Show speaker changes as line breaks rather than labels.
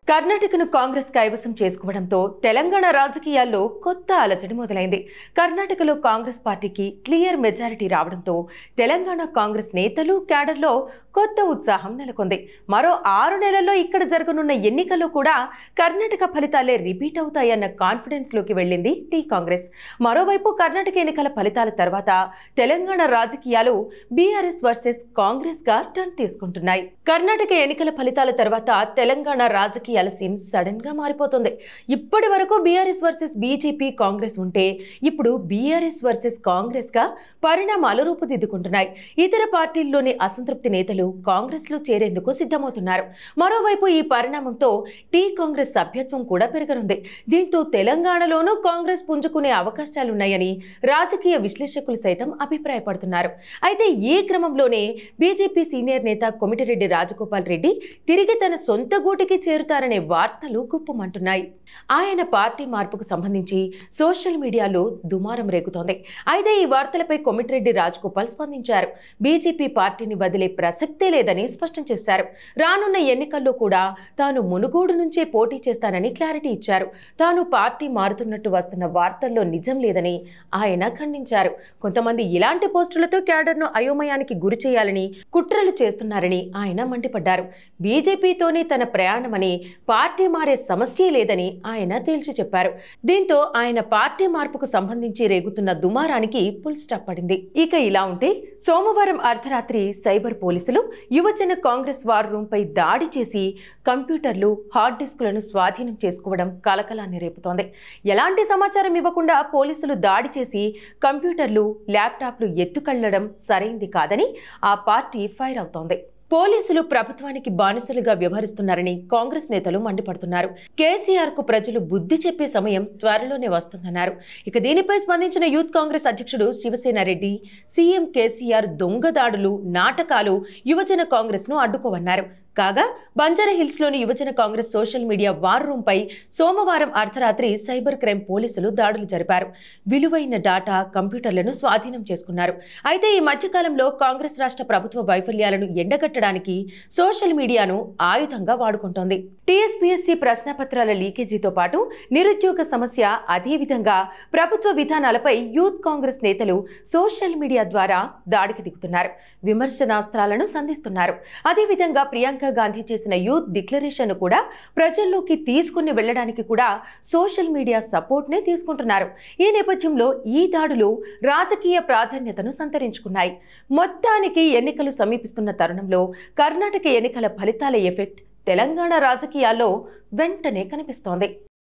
కర్ణాటకను కాంగ్రెస్ కైవసం చేసుకోవడంతో తెలంగాణ రాజకీయాల్లో కొత్త అలజడి మొదలైంది కర్ణాటకలో కాంగ్రెస్ పార్టీకి క్లియర్ మెజారిటీ రావడంతో తెలంగాణ కాంగ్రెస్ నేతలు క్యాడర్లో కొత్త ఉత్సాహం నెలకొంది మరో ఆరు నెలల్లో ఇక్కడ జరగనున్న ఎన్నికల్లో కూడా కర్ణాటక ఫలితాలే రిపీట్ అవుతాయన్న కాన్ఫిడెన్స్లోకి వెళ్ళింది టీ కాంగ్రెస్ మరోవైపు కర్ణాటక ఎన్నికల ఫలితాల తర్వాత తెలంగాణ రాజకీయాలు బీఆర్ఎస్ వర్సెస్ కాంగ్రెస్ గా టర్న్ తీసుకుంటున్నాయి కర్ణాటక ఎన్నికల ఫలితాల తర్వాత తెలంగాణ రాజకీయాల సీన్ సడన్ గా మారిపోతుంది ఇప్పటి వరకు బీఆర్ఎస్ వర్సెస్ బీజేపీ కాంగ్రెస్ ఉంటే ఇప్పుడు బీఆర్ఎస్ వర్సెస్ కాంగ్రెస్ గా పరిణామాలు రూపుదిద్దుకుంటున్నాయి ఇతర పార్టీల్లోని అసంతృప్తి నేతలు కాంగ్రెస్ లో చేరేందుకు సిద్ధమవుతున్నారు మరోవైపు ఈ పరిణామంతో టీ కాంగ్రెస్ సభ్యత్వం కూడా పెరగనుంది దీంతో తెలంగాణలోనూ కాంగ్రెస్ పుంజుకునే అవకాశాలున్నాయని రాజకీయ విశ్లేషకులు సైతం అభిప్రాయపడుతున్నారు అయితే ఈ క్రమంలోనే బీజేపీ సీనియర్ నేత కొమిటిరెడ్డి రాజగోపాల్ రెడ్డి తిరిగి తన సొంత గూటికి చేరుతారనే వార్తలు గుప్పమంటున్నాయి ఆయన పార్టీ మార్పుకు సంబంధించి సోషల్ మీడియాలో దుమారం రేగుతోంది అయితే ఈ వార్తలపై కొమిటిరెడ్డి రాజగోపాల్ స్పందించారు బీజేపీ పార్టీని వదిలే ప్రసక్తే లేదని స్పష్టం చేశారు రానున్న ఎన్నికల్లో కూడా తాను మునుగోడు నుంచే పోటీ చేస్తానని క్లారిటీ ఇచ్చారు తాను పార్టీ మారుతున్నట్టు వస్తున్న వార్తల్లో నిజం లేదని ఆయన ఖండించారు కొంతమంది ఇలాంటి పోస్టులతో క్యాడర్ను అయోమయానికి గురి చేయాలని కుట్రలు చేస్తున్నారని ఆయన మండిపడ్డారు బీజేపీతోనే తన ప్రయాణమని పార్టీ మారే సమస్యే లేదని ఆయన తేల్చి చెప్పారు దీంతో ఆయన పార్టీ మార్పుకు సంబంధించి రేగుతున్న దుమారానికి ఫుల్ స్టాప్ పడింది ఇక ఇలా ఉంటే సోమవారం అర్ధరాత్రి సైబర్ పోలీసులు యువజన కాంగ్రెస్ వార్ రూంపై దాడి చేసి కంప్యూటర్లు హార్డ్ డిస్కులను స్వాధీనం చేసుకోవడం కలకలాన్ని రేపుతోంది ఎలాంటి సమాచారం ఇవ్వకుండా పోలీసులు దాడి చేసి కంప్యూటర్లు ల్యాప్టాప్లు ఎత్తుకెళ్లడం సరైంది కాదని ఆ పార్టీ ఫైర్ అవుతోంది పోలీసులు ప్రభుత్వానికి బానిసలుగా వ్యవహరిస్తున్నారని కాంగ్రెస్ నేతలు మండిపడుతున్నారు కేసీఆర్ కు ప్రజలు బుద్ధి చెప్పే సమయం త్వరలోనే వస్తుందన్నారు ఇక దీనిపై స్పందించిన యూత్ కాంగ్రెస్ అధ్యక్షుడు శివసేన రెడ్డి సీఎం కేసీఆర్ దొంగ దాడులు నాటకాలు యువజన కాంగ్రెస్ ను అడ్డుకోవన్నారు కాగా బంజారా హిల్స్లోని యువజన కాంగ్రెస్ సోషల్ మీడియా వార్ రూంపై సోమవారం అర్ధరాత్రి సైబర్ క్రైమ్ పోలీసులు దాడులు జరిపారు విలువైన డాటా కంప్యూటర్లను స్వాధీనం చేసుకున్నారు అయితే ఈ మధ్యకాలంలో కాంగ్రెస్ రాష్ట్ర ప్రభుత్వ వైఫల్యాలను ఎండగట్టడానికి సోషల్ మీడియాను ఆయుధంగా వాడుకుంటోంది టీఎస్పీఎస్సీ ప్రశ్నపత్రాల లీకేజీతో పాటు నిరుద్యోగ సమస్య అదేవిధంగా ప్రభుత్వ విధానాలపై యూత్ కాంగ్రెస్ నేతలు సోషల్ మీడియా ద్వారా దాడికి దిగుతున్నారు విమర్శనాస్త్రాలను సంధిస్తున్నారు అదేవిధంగా ప్రియాంక గాంధీ చేసిన యూత్ డిక్లరేషన్ కూడా ప్రజల్లోకి తీసుకుని వెళ్ళడానికి కూడా సోషల్ మీడియా సపోర్ట్నే తీసుకుంటున్నారు ఈ నేపథ్యంలో ఈ దాడులు రాజకీయ ప్రాధాన్యతను సంతరించుకున్నాయి మొత్తానికి ఎన్నికలు సమీపిస్తున్న తరుణంలో కర్ణాటక ఎన్నికల ఫలితాల ఎఫెక్ట్ తెలంగాణ రాజకీయాల్లో వెంటనే కనిపిస్తోంది